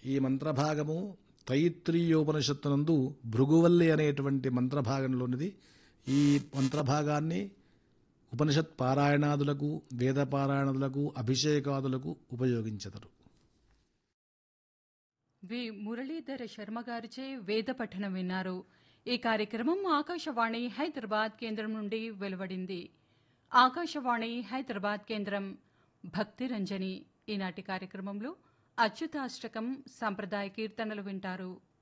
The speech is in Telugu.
ఈ మంత్రభాగము తైత్రీయోపనిషత్తునందు భృగువల్లి అనేటువంటి మంత్రభాగంలోనిది ఈ మంత్రభాగాన్ని ఉపనిషత్ పారాయణాదులకు వేద పారాయణాదులకు అభిషేకాదులకు ఉపయోగించెదరు వి మురళీధర శర్మ గారిచే వేద పఠనం విన్నారు ఈ కార్యక్రమం ఆకాశవాణి హైదరాబాద్ కేంద్రం నుండి వెలువడింది ఆకాశవాణి హైదరాబాద్ కేంద్రం భక్తి రంజని ఈనాటి కార్యక్రమంలో అచ్యుతాష్టకం సంప్రదాయ కీర్తనలు వింటారు